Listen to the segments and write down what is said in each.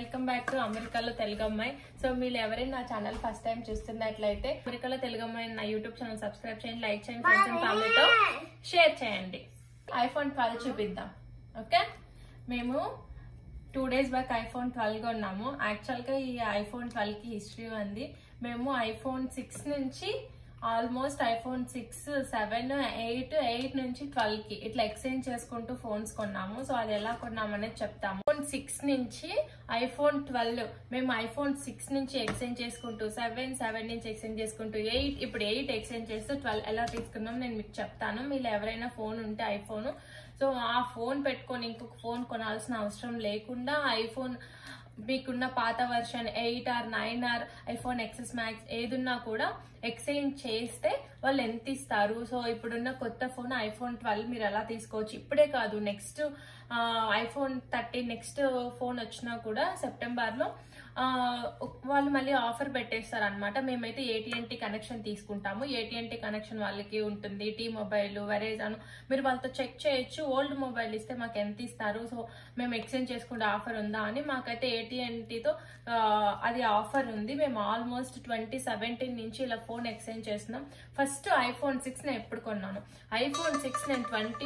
welcome back to అమెరికాలో తెలుగు అమ్మాయి so మీరు ఎవరైనా నా ఛానల్ ఫస్ట్ టైం చూస్తున్నట్లయితే అమెరికాలో తెలుగు అమ్మాయి నా యూట్యూబ్ ఛానల్ సబ్స్క్రైబ్ చేయండి లైక్ చేయండి ఫ్రెండ్స్ అండ్ ఫ్యామిలీతో షేర్ చేయండి ఐఫోన్ ట్వెల్వ్ చూపిద్దాం ఓకే మేము two days back iPhone twelve కొన్నాము యాక్చువల్గా ఈ ఐఫోన్ ట్వెల్వ్కి హిస్టరీ ఉంది మేము ఐఫోన్ సిక్స్ నుంచి almost iPhone six seven eight eight నుంచి ట్వెల్వ్ కి ఇట్లా ఎక్స్చేంజ్ చేసుకుంటూ ఫోన్స్ కొన్నాము సో అది ఎలా కొన్నాము అనేది చెప్తాము ఐఫోన్ సిక్స్ నుంచి ఐఫోన్ ట్వెల్వ్ మేము ఐఫోన్ సిక్స్ నుంచి ఎక్స్చేంజ్ చేసుకుంటూ సెవెన్ సెవెన్ నుంచి ఎక్స్చేంజ్ చేసుకుంటూ ఎయిట్ ఇప్పుడు ఎయిట్ ఎక్స్చేంజ్ చేస్తూ ట్వెల్వ్ ఎలా తీసుకున్నాం నేను మీకు చెప్తాను మీరు ఎవరైనా ఫోన్ ఉంటే ఐఫోన్ సో ఆ ఫోన్ పెట్టుకొని ఇంకొక ఫోన్ కొనాల్సిన అవసరం లేకుండా ఐఫోన్ మీకున్న పాత version eight or nine or iPhone XS Max ఏదున్నా కూడా ఎక్స్చేంజ్ చేస్తే వాళ్ళు ఎంత ఇస్తారు సో ఇప్పుడున్న కొత్త ఫోన్ ఐఫోన్ ట్వెల్వ్ మీరు ఎలా తీసుకోవచ్చు ఇప్పుడే కాదు next iPhone thirteen next phone వచ్చినా కూడా సెప్టెంబర్లో ఆ, వాళ్ళు మళ్ళీ ఆఫర్ పెట్టేస్తారు అనమాట మేమైతే ఏటీఎన్టీ కనెక్షన్ తీసుకుంటాము ఏటీఎన్టీ కనెక్షన్ వాళ్ళకి ఉంటుంది టీ మొబైల్ వెరేజాను మీరు వాళ్ళతో చెక్ చేయొచ్చు ఓల్డ్ మొబైల్ ఇస్తే మాకు ఎంత ఇస్తారు సో మేము ఎక్స్చేంజ్ చేసుకుంటే ఆఫర్ ఉందా అని మాకైతే ఏటీఎన్టీతో అది ఆఫర్ ఉంది మేము ఆల్మోస్ట్ ట్వంటీ సెవెంటీన్ నుంచి ఇలా ఫోన్ ఎక్స్చేంజ్ చేస్తున్నాం ఫస్ట్ ఐఫోన్ సిక్స్ నేను ఎప్పుడు కొన్నాను ఐఫోన్ సిక్స్ నేను ట్వంటీ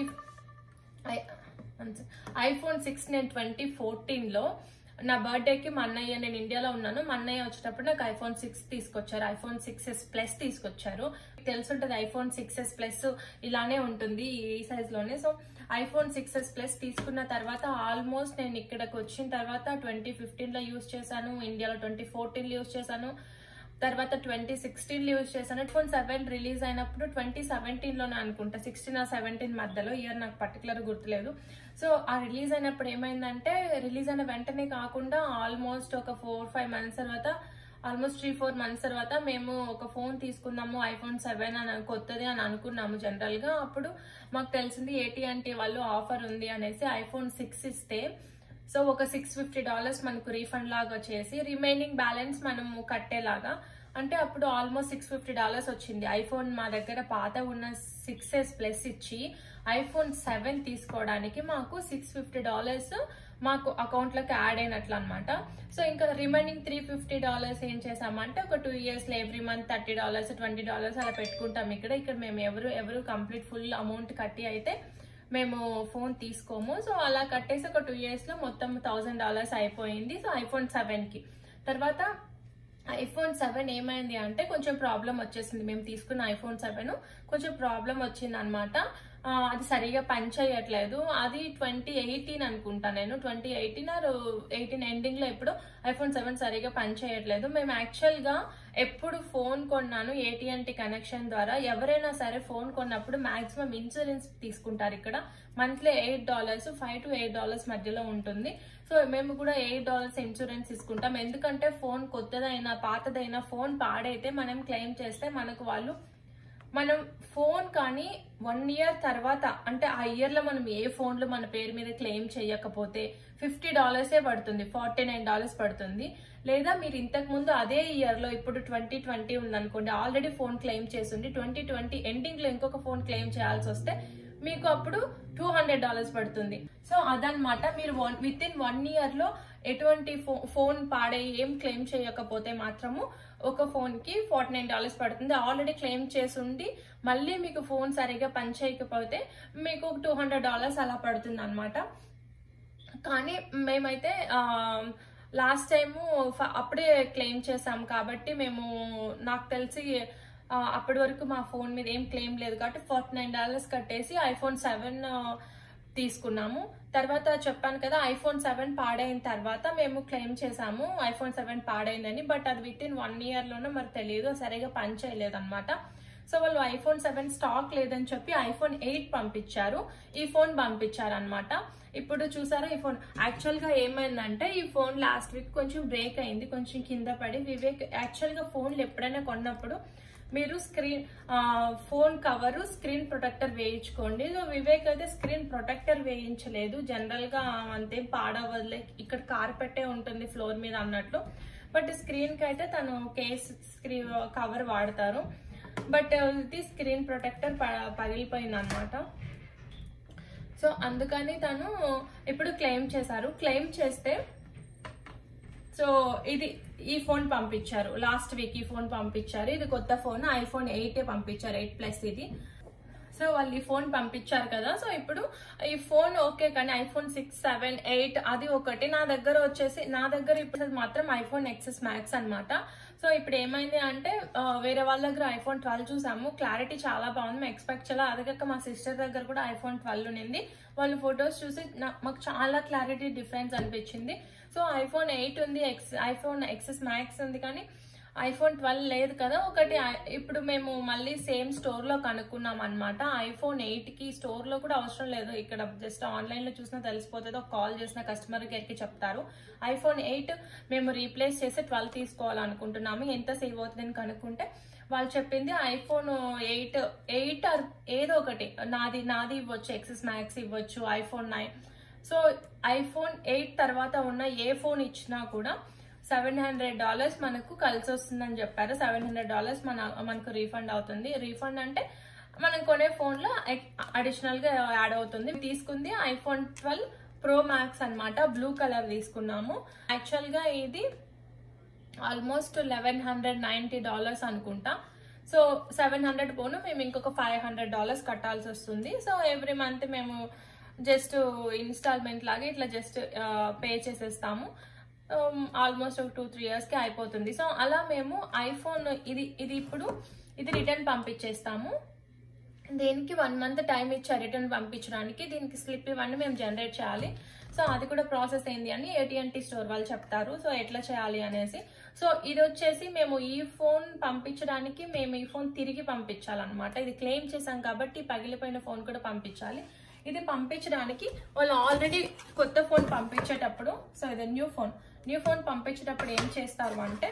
ఐఫోన్ సిక్స్ నేను ట్వంటీ ఫోర్టీన్లో నా బర్త్డేకి మా అన్నయ్య నేను ఇండియాలో ఉన్నాను మా అన్నయ్య వచ్చేటప్పుడు నాకు ఐఫోన్ సిక్స్ తీసుకొచ్చారు ఐఫోన్ సిక్స్ ఎస్ ప్లస్ తీసుకొచ్చారు తెలుసుంటది ఐఫోన్ సిక్స్ ఎస్ ప్లస్ ఇలానే ఉంటుంది ఈ సైజ్ లోనే so iPhone six S plus తీసుకున్న తర్వాత ఆల్మోస్ట్ నేను ఇక్కడికి వచ్చిన తర్వాత ట్వంటీ ఫిఫ్టీన్ లో యూస్ చేశాను ఇండియాలో ట్వంటీ ఫోర్టీన్ లో యూస్ చేశాను తర్వాత ట్వంటీ సిక్స్టీన్ యూజ్ చేశాను ఐఫోన్ సెవెన్ రిలీజ్ అయినప్పుడు ట్వంటీ సెవెంటీన్ లోనే అనుకుంటా సిక్స్టీన్ ఆ సెవెంటీన్ మధ్యలో ఇయర్ నాకు పర్టికులర్ గుర్తులేదు సో ఆ రిలీజ్ అయినప్పుడు ఏమైందంటే రిలీజ్ అయిన వెంటనే కాకుండా ఆల్మోస్ట్ ఒక ఫోర్ ఫైవ్ మంత్స్ తర్వాత ఆల్మోస్ట్ త్రీ ఫోర్ మంత్స్ తర్వాత మేము ఒక ఫోన్ తీసుకున్నాము ఐఫోన్ సెవెన్ అని కొత్తది అని అనుకున్నాము జనరల్ గా అప్పుడు మాకు తెలిసింది ఏటీఎన్టీ వాళ్ళు ఆఫర్ ఉంది అనేసి ఐఫోన్ సిక్స్ ఇస్తే సో ఒక సిక్స్ ఫిఫ్టీ డాలర్స్ మనకు రీఫండ్ లాగా వచ్చేసి రిమైనింగ్ బ్యాలెన్స్ మనము కట్టేలాగా అంటే అప్పుడు ఆల్మోస్ట్ సిక్స్ ఫిఫ్టీ డాలర్స్ వచ్చింది ఐఫోన్ మా దగ్గర పాత ఉన్న సిక్స్ ఎస్ ప్లస్ ఇచ్చి ఐఫోన్ సెవెన్ తీసుకోవడానికి మాకు సిక్స్ ఫిఫ్టీ డాలర్స్ మాకు అకౌంట్ లోకి యాడ్ అయినట్లు అనమాట సో ఇంకా రిమైనింగ్ త్రీ ఫిఫ్టీ డాలర్స్ ఏం చేసామంటే ఒక టూ ఇయర్స్ లో every month thirty dollars twenty dollars అలా పెట్టుకుంటాం ఇక్కడ ఇక్కడ మేము ఎవరు ఎవరు కంప్లీట్ ఫుల్ అమౌంట్ కట్టి అయితే మేము ఫోన్ తీసుకోము సో అలా కట్టేసి ఒక టూ ఇయర్స్ లో మొత్తం థౌసండ్ డాలర్స్ అయిపోయింది సో ఐఫోన్ సెవెన్ కి తర్వాత ఐఫోన్ సెవెన్ ఏమైంది అంటే కొంచెం ప్రాబ్లం వచ్చేసింది మేము తీసుకున్న ఐఫోన్ సెవెన్ కొంచెం ప్రాబ్లం వచ్చింది అనమాట అది సరిగా పని చేయట్లేదు అది ట్వంటీ ఎయిటీన్ అనుకుంటా నేను twenty eighteen or eighteen ending లో ఎప్పుడు ఐఫోన్ సెవెన్ సరిగా పని చేయట్లేదు మేము యాక్చువల్ గా ఎప్పుడు ఫోన్ కొన్నాను ఏటీఎన్టీ కనెక్షన్ ద్వారా ఎవరైనా సరే ఫోన్ కొన్నప్పుడు మాక్సిమం ఇన్సూరెన్స్ తీసుకుంటారు ఇక్కడ monthly eight dollars five to eight dollars మధ్యలో ఉంటుంది సో మేము కూడా ఎయిట్ డాలర్స్ ఇన్సూరెన్స్ తీసుకుంటాం ఎందుకంటే ఫోన్ కొత్తదైనా పాతదైనా ఫోన్ పాడైతే మనం క్లెయిమ్ చేస్తే మనకు వాళ్ళు మనం ఫోన్ కానీ వన్ ఇయర్ తర్వాత అంటే ఆ ఇయర్ లో మనం ఏ ఫోన్ లో మన పేరు మీద క్లెయిమ్ చేయకపోతే ఫిఫ్టీ డాలర్సే పడుతుంది ఫార్టీ నైన్ డాలర్స్ పడుతుంది లేదా మీరు ఇంతకు ముందు అదే ఇయర్ లో ఇప్పుడు ట్వంటీ ట్వంటీ ఉందనుకోండి ఆల్రెడీ ఫోన్ క్లెయిమ్ చేసింది ట్వంటీ ట్వంటీ ఎండింగ్ లో ఇంకొక ఫోన్ క్లెయిమ్ చేయాల్సి వస్తే మీకు అప్పుడు టూ హండ్రెడ్ డాలర్స్ పడుతుంది సో అదనమాట మీరు one within one year లో ఎటువంటి ఫోన్ పాడే ఏం క్లెయిమ్ చేయకపోతే మాత్రము ఒక ఫోన్ కి ఫార్టీ నైన్ డాలర్స్ పడుతుంది ఆల్రెడీ క్లెయిమ్ చేసి ఉండి మళ్ళీ మీకు ఫోన్ సరిగా పని చేయకపోతే మీకు టూ హండ్రెడ్ డాలర్స్ అలా పడుతుంది అనమాట కానీ మేమైతే లాస్ట్ టైము అప్పుడే క్లెయిమ్ చేసాం కాబట్టి మేము నాకు తెలిసి ఆ, అప్పటి వరకు మా ఫోన్ మీద ఏం క్లెయిమ్ లేదు కాబట్టి ఫార్టీ నైన్ డాలర్స్ కట్టేసి ఐఫోన్ సెవెన్ తీసుకున్నాము తర్వాత చెప్పాను కదా ఐఫోన్ సెవెన్ పాడైన తర్వాత మేము క్లెయిమ్ చేసాము ఐఫోన్ సెవెన్ పాడైందని బట్ అది విత్ ఇన్ వన్ ఇయర్ లోనే మరి తెలియదు సరిగా పని చేయలేదు అనమాట సో వాళ్ళు ఐఫోన్ సెవెన్ స్టాక్ లేదని చెప్పి ఐఫోన్ ఎయిట్ పంపించారు ఈ ఫోన్ పంపించారు అనమాట ఇప్పుడు చూసారా ఈ ఫోన్ యాక్చువల్ గా ఏమైందంటే ఈ ఫోన్ లాస్ట్ వీక్ కొంచెం బ్రేక్ అయింది కొంచెం కింద పడి వివేక్ యాక్చువల్ గా ఫోన్లు ఎప్పుడైనా కొన్నప్పుడు మీరు screen phone cover screen protector వేయించుకోండి సో వివేక్ అయితే స్క్రీన్ ప్రొటెక్టర్ వేయించలేదు జనరల్ గా అంతేం పాడవదులే ఇక్కడ కార్పెట్టే ఉంటుంది ఫ్లోర్ మీద అన్నట్లు బట్ స్క్రీన్ కి అయితే తను కేస్ స్క్రీన్ కవర్ వాడతారు బట్ ఇది స్క్రీన్ ప్రొటెక్టర్ పగిలిపోయింది అనమాట సో అందుకని తను ఇప్పుడు క్లెయిమ్ చేశారు క్లెయిమ్ చేస్తే సో ఇది ఈ ఫోన్ పంపించారు లాస్ట్ వీక్ ఈ ఫోన్ పంపించారు ఇది కొత్త ఫోన్ ఐఫోన్ ఎయిట్ పంపించారు ఎయిట్ ప్లస్ ఇది సో వాళ్ళు ఈ ఫోన్ పంపించారు కదా సో ఇప్పుడు ఈ ఫోన్ ఓకే కానీ ఐఫోన్ సిక్స్ సెవెన్ ఎయిట్ అది ఒకటి నా దగ్గర వచ్చేసి నా దగ్గర ఇప్పుడు మాత్రం ఐఫోన్ ఎక్సెస్ మ్యాక్స్ అన్నమాట సో ఇప్పుడు ఏమైంది అంటే ఆ, వేరే వాళ్ళ దగ్గర ఐఫోన్ ట్వెల్వ్ చూసాము క్లారిటీ చాలా బాగుంది మేము ఎక్స్పెక్ట్ చేయాలి అదొక మా సిస్టర్ దగ్గర కూడా ఐఫోన్ ట్వెల్వ్ ఉన్నింది వాళ్ళు ఫొటోస్ చూసి నా- మాకు చాలా క్లారిటీ డిఫరెన్స్ అనిపించింది సో ఐఫోన్ ఎయిట్ ఉంది ఎక్స్ ఐఫోన్ ఎక్సెస్ మ్యాక్స్ ఉంది కానీ ఐఫోన్ ట్వెల్వ్ లేదు కదా ఒకటి ఐ- ఇప్పుడు మేము మళ్ళీ సేమ్ స్టోర్ లో కనుక్కున్నాం అనమాట ఐఫోన్ ఎయిట్ కి స్టోర్ లో కూడా అవసరం లేదు ఇక్కడ జస్ట్ ఆన్లైన్ లో చూసినా తెలిసిపోతుంది ఒక కాల్ చేసిన కస్టమర్ కేర్ కి చెప్తారు ఐఫోన్ ఎయిట్ మేము రీప్లేస్ చేసి ట్వెల్వ్ తీసుకోవాలనుకుంటున్నాము ఎంత సేవ్ అవుతుందని కనుక్కుంటే వాళ్ళు చెప్పింది ఐఫోన్ ఎయిట్ ఎయిట్ ఆర్ ఏదో ఒకటి నాది నాది ఇవ్వచ్చు ఎక్సెస్ మ్యాక్స్ ఇవ్వచ్చు iPhone nine so iPhone eight తర్వాత ఉన్న ఏ ఫోన్ ఇచ్చినా కూడా సెవెన్ హండ్రెడ్ డాలర్స్ మనకు కలిసి వస్తుందని చెప్పారు సెవెన్ హండ్రెడ్ డాలర్స్ మన మనకు రీఫండ్ అవుతుంది రీఫండ్ అంటే మనం కొనే ఫోన్ లో అడిషనల్ గా యాడ్ అవుతుంది తీసుకుంది ఐఫోన్ ట్వెల్వ్ ప్రో మ్యాక్స్ అన్నమాట బ్లూ కలర్ తీసుకున్నాము యాక్చువల్ గా ఇది almost eleven hundred ninety dollars అనుకుంటా సో సెవెన్ హండ్రెడ్ పోను మేము ఇంకొక ఫైవ్ హండ్రెడ్ డాలర్స్ కట్టాల్సి వస్తుంది సో ఎవ్రీ మంత్ మేము జస్ట్ ఇన్స్టాల్మెంట్ లాగా ఇట్లా జస్ట్ పే చేసేస్తాము ఆల్మోస్ట్ ఒక టూ త్రీ ఇయర్స్కి అయిపోతుంది సో అలా మేము ఐఫోన్ ఇది ఇది ఇప్పుడు ఇది రిటర్న్ పంపించేస్తాము దీనికి వన్ మంత్ టైం ఇచ్చారు రిటర్న్ పంపించడానికి దీనికి స్లిప్ ఇవన్నీ మేము జనరేట్ చేయాలి సో అది కూడా ప్రాసెస్ అయింది అని ఏటీఎన్టీ స్టోర్ వాళ్ళు చెప్తారు సో ఎట్లా చేయాలి అనేసి సో ఇది వచ్చేసి మేము ఈ ఫోన్ పంపించడానికి మేము ఈ ఫోన్ తిరిగి పంపించాలన్నమాట ఇది క్లెయిమ్ చేసాం కాబట్టి పగిలిపోయిన ఫోన్ కూడా పంపించాలి ఇది పంపించడానికి వాళ్ళు ఆల్రెడీ కొత్త ఫోన్ పంపించేటప్పుడు సో ఇది న్యూ ఫోన్ న్యూ ఫోన్ పంపించేటప్పుడు ఏం చేస్తారు అంటే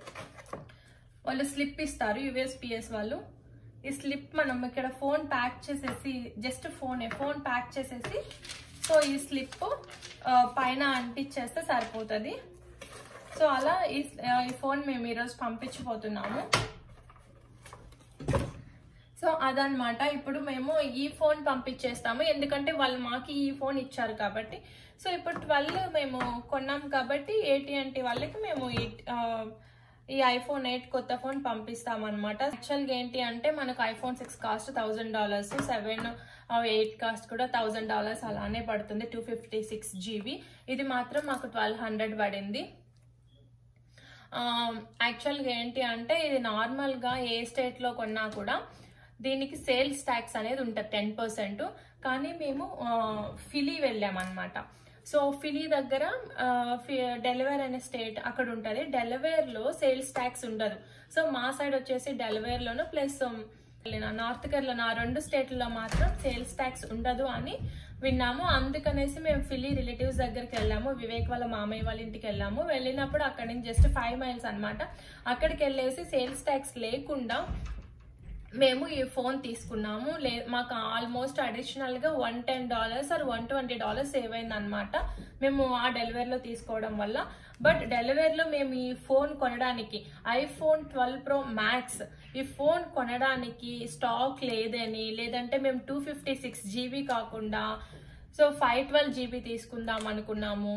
వాళ్ళు స్లిప్ ఇస్తారు యుఎస్పిఎస్ వాళ్ళు ఈ స్లిప్ మనం ఇక్కడ ఫోన్ ప్యాక్ చేసేసి జస్ట్ ఫోన్ ఫోన్ ప్యాక్ చేసేసి సో ఈ స్లిప్ పైన అంటించేస్తే సరిపోతుంది సో అలా ఈ ఆ, ఈ ఫోన్ మేము ఈరోజు పంపించిపోతున్నాము సో అదనమాట ఇప్పుడు మేము ఈ ఫోన్ పంపించేస్తాము ఎందుకంటే వాళ్ళు మాకు ఈ ఫోన్ ఇచ్చారు కాబట్టి సో ఇప్పుడు ట్వెల్వ్ మేము కొన్నాం కాబట్టి ఏటీఎన్టీ వాళ్ళకి మేము ఈ ఆ, ఈ ఐఫోన్ ఎయిట్ కొత్త ఫోన్ పంపిస్తాం అనమాట యాక్చువల్గా ఏంటి అంటే మనకు iPhone six cost thousand dollars seven eight cost కూడా థౌజండ్ డాలర్స్ అలానే పడుతుంది టూ ఫిఫ్టీ సిక్స్ జీబీ ఇది మాత్రం మాకు ట్వెల్వ్ హండ్రెడ్ పడింది యాక్చువల్గా ఏంటి అంటే ఇది నార్మల్గా ఏ స్టేట్లో కొన్నా కూడా దీనికి సేల్స్ ట్యాక్స్ అనేది ఉంటుంది టెన్ పర్సెంట్ కానీ మేము ఆ, ఫిలీ వెళ్ళామన్నమాట సో ఫిలీ దగ్గర డెలివేర్ అనే స్టేట్ అక్కడ ఉంటుంది డెలివేర్లో సేల్స్ ట్యాక్స్ ఉండదు సో మా సైడ్ వచ్చేసి డెలివేర్లోను ప్లస్ నార్త్ కేరళ ఆ రెండు స్టేట్లలో మాత్రం సేల్స్ ట్యాక్స్ ఉండదు అని విన్నాము అందుకనేసి మేము ఫిలీ రిలేటివ్స్ దగ్గరికి వెళ్ళాము వివేక్ వాళ్ళ మామయ్య వాళ్ళ ఇంటికి వెళ్ళాము వెళ్ళినప్పుడు అక్కడి నుంచి జస్ట్ ఫైవ్ మైల్స్ అన్నమాట అక్కడికి వెళ్ళేసి సేల్స్ ట్యాక్స్ లేకుండా మేము ఈ ఫోన్ తీసుకున్నాము లే మాకు ఆల్మోస్ట్ అడిషనల్ గా one ten dollars or one twenty dollars save అయింది అనమాట మేము ఆ డెలివరీలో తీసుకోవడం వల్ల బట్ డెలివరీలో మేము ఈ ఫోన్ కొనడానికి ఐఫోన్ ట్వెల్వ్ ప్రో మ్యాక్స్ ఈ ఫోన్ కొనడానికి స్టాక్ లేదని లేదంటే మేము టూ ఫిఫ్టీ సిక్స్ జీబీ కాకుండా సో ఫైవ్ ట్వెల్వ్ జీబీ తీసుకుందాం అనుకున్నాము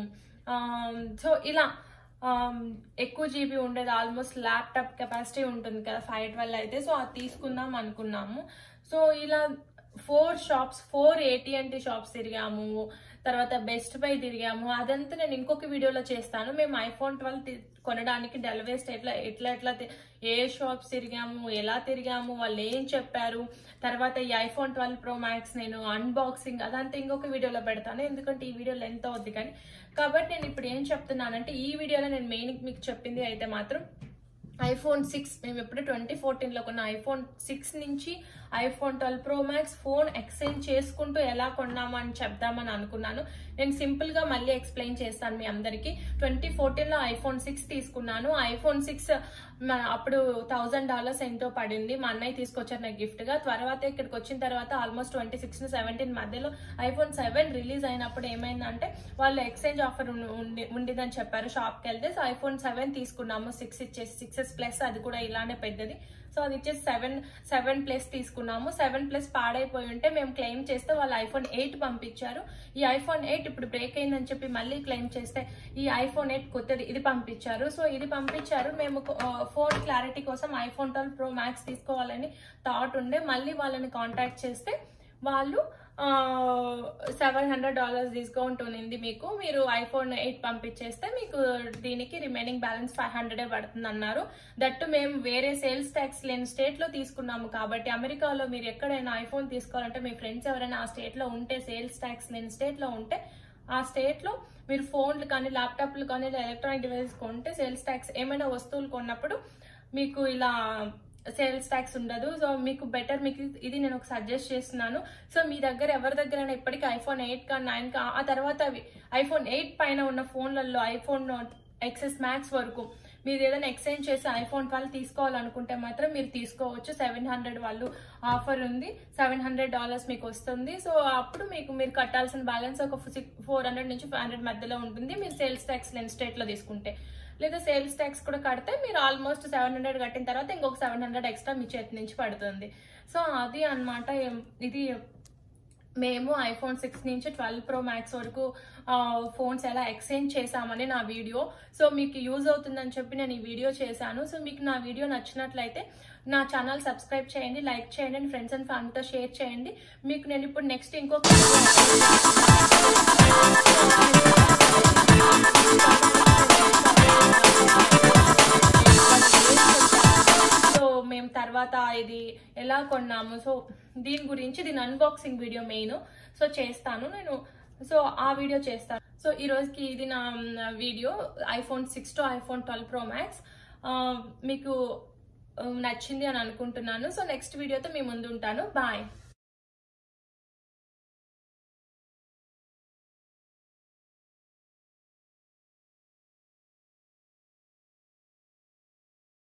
సో ఇలా ఆమ్, ఎక్కువ జీబీ ఉండేది ఆల్మోస్ట్ ల్యాప్టాప్ కెపాసిటీ ఉంటుంది కదా ఫైవ్ ట్వెల్వ్ అయితే సో అది తీసుకుందాం అనుకున్నాము సో ఇలా ఫోర్ షాప్స్ ఫోర్ ఏటీఎన్టీ షాప్స్ తిరిగాము తర్వాత బెస్ట్ బై తిరిగాము అదంతా నేను ఇంకొక వీడియోలో చేస్తాను మేము ఐఫోన్ ట్వెల్వ్ కొనడానికి డెలివరీ స్టేట్లో ఎట్లా ఎట్లా తి- ఏ షాప్స్ తిరిగాము ఎలా తిరిగాము వాళ్ళు ఏం చెప్పారు తర్వాత ఈ ఐఫోన్ ట్వెల్వ్ ప్రో మ్యాక్స్ నేను అన్బాక్సింగ్ అదంతా ఇంకొక వీడియోలో పెడతాను ఎందుకంటే ఈ వీడియో లెంత్ అవుద్ది కానీ కాబట్టి నేను ఇప్పుడు ఏం చెప్తున్నానంటే ఈ వీడియోలో నేను మెయిన్ మీకు చెప్పింది అయితే మాత్రం ఐఫోన్ సిక్స్ మేము ఎప్పుడు ట్వంటీ ఫోర్టీన్లో కొన్న ఐఫోన్ సిక్స్ నుంచి iPhone twelve pro max phone exchange చేసుకుంటూ ఎలా కొన్నామా అని చెప్దామని అనుకున్నాను నేను సింపుల్గా మళ్ళీ ఎక్స్ప్లెయిన్ చేస్తాను మీ అందరికీ ట్వంటీ ఫోర్టీన్లో ఐఫోన్ సిక్స్ తీసుకున్నాను ఐఫోన్ సిక్స్ అప్పుడు థౌజండ్ డాలర్స్ ఎంతో పడింది మా అన్నయ్య తీసుకొచ్చారు నాకు గిఫ్ట్గా తర్వాత ఇక్కడికి వచ్చిన తర్వాత ఆల్మోస్ట్ ట్వంటీ సిక్స్ సెవెంటీన్ మధ్యలో ఐఫోన్ సెవెన్ రిలీజ్ అయినప్పుడు ఏమైందంటే వాళ్ళు ఎక్స్చేంజ్ ఆఫర్ ఉండి ఉండిదని చెప్పారు షాప్కి వెళ్తే సో ఐఫోన్ సెవెన్ తీసుకున్నాము సిక్స్ ఇచ్చేసి సిక్స్ ఎస్ ప్లస్ అది కూడా ఇలానే పెద్దది సో అది వచ్చేసి సెవెన్ సెవెన్ ప్లస్ తీసుకున్నాము సెవెన్ ప్లస్ పాడైపోయి ఉంటే మేము క్లెయిమ్ చేస్తే వాళ్ళు ఐఫోన్ ఎయిట్ పంపించారు ఈ ఐఫోన్ ఎయిట్ ఇప్పుడు బ్రేక్ అయిందని చెప్పి మళ్ళీ క్లెయిమ్ చేస్తే ఈ ఐఫోన్ ఎయిట్ కొత్తది ఇది పంపించారు సో ఇది పంపించారు మేము ఫోన్ క్లారిటీ కోసం ఐఫోన్ ట్వెల్వ్ ప్రో మ్యాక్స్ తీసుకోవాలని థాట్ ఉండే మళ్ళీ వాళ్ళని కాంటాక్ట్ చేస్తే వాళ్ళు సెవెన్ హండ్రెడ్ డాలర్స్ డిస్కౌంట్ ఉంది మీకు మీరు ఐఫోన్ ఎయిట్ పంపించేస్తే మీకు దీనికి రిమైనింగ్ బ్యాలెన్స్ ఫైవ్ హండ్రెడే పడుతుంది అన్నారు దట్టు మేము వేరే సేల్స్ ట్యాక్స్ లేని స్టేట్ లో తీసుకున్నాము కాబట్టి అమెరికాలో మీరు ఎక్కడైనా ఐఫోన్ తీసుకోవాలంటే మీ ఫ్రెండ్స్ ఎవరైనా ఆ స్టేట్ లో ఉంటే సేల్స్ ట్యాక్స్ లేని స్టేట్ లో ఉంటే ఆ స్టేట్ లో మీరు ఫోన్లు కానీ ల్యాప్టాప్లు కానీ ఎలక్ట్రానిక్ డివైసెస్ కొంటే సేల్స్ ట్యాక్స్ ఏమైనా వస్తువులు కొన్నప్పుడు మీకు ఇలా సేల్స్ ట్యాక్స్ ఉండదు సో మీకు బెటర్ మీకు ఇది నేను ఒక సజెస్ట్ చేస్తున్నాను సో మీ దగ్గర ఎవరి దగ్గర ఇప్పటికీ ఐఫోన్ ఎయిట్ కా నైన్ కా ఆ తర్వాత అవి ఐఫోన్ ఎయిట్ పైన ఉన్న ఫోన్లలో ఐఫోన్ ఎక్సెస్ మ్యాక్స్ వరకు మీరు ఏదైనా ఎక్స్చేంజ్ చేసి ఐఫోన్ ట్వెల్వ్ తీసుకోవాలనుకుంటే మాత్రం మీరు తీసుకోవచ్చు సెవెన్ హండ్రెడ్ వాళ్ళు ఆఫర్ ఉంది సెవెన్ హండ్రెడ్ డాలర్స్ మీకు వస్తుంది సో అప్పుడు మీకు మీరు కట్టాల్సిన బ్యాలెన్స్ ఒక ఫోర్ హండ్రెడ్ నుంచి ఫైవ్ హండ్రెడ్ మధ్యలో ఉంటుంది మీరు సేల్స్ ట్యాక్స్ లేని స్టేట్ లో తీసుకుంటే లేదా సేల్స్ ట్యాక్స్ కూడా కడితే మీరు ఆల్మోస్ట్ సెవెన్ హండ్రెడ్ కట్టిన తర్వాత ఇంకొక సెవెన్ హండ్రెడ్ ఎక్స్ట్రా మీ చేతి నుంచి పడుతుంది సో అది అన్నమాట ఇది మేము ఐఫోన్ సిక్స్ నుంచి ట్వెల్వ్ ప్రో మ్యాక్స్ వరకు ఫోన్స్ ఎలా ఎక్స్చేంజ్ చేశామని నా వీడియో సో మీకు యూజ్ అవుతుందని చెప్పి నేను ఈ వీడియో చేశాను సో మీకు నా వీడియో నచ్చినట్లయితే నా ఛానల్ సబ్స్క్రైబ్ చేయండి లైక్ చేయండి అండ్ ఫ్రెండ్స్ అండ్ ఫ్యామిలీతో షేర్ చేయండి మీకు నేను ఇప్పుడు నెక్స్ట్ ఇంకొక సో మేము తర్వాత ఇది ఎలా కొన్నాము సో దీని గురించి దీని అన్బాక్సింగ్ వీడియో మెయిన్ సో చేస్తాను నేను సో ఆ వీడియో చేస్తాను సో ఈ రోజుకి ఇది నా video iPhone six to iPhone twelve pro max మీకు నచ్చింది అని అనుకుంటున్నాను సో నెక్స్ట్ వీడియోతో మీ ముందు ఉంటాను బాయ్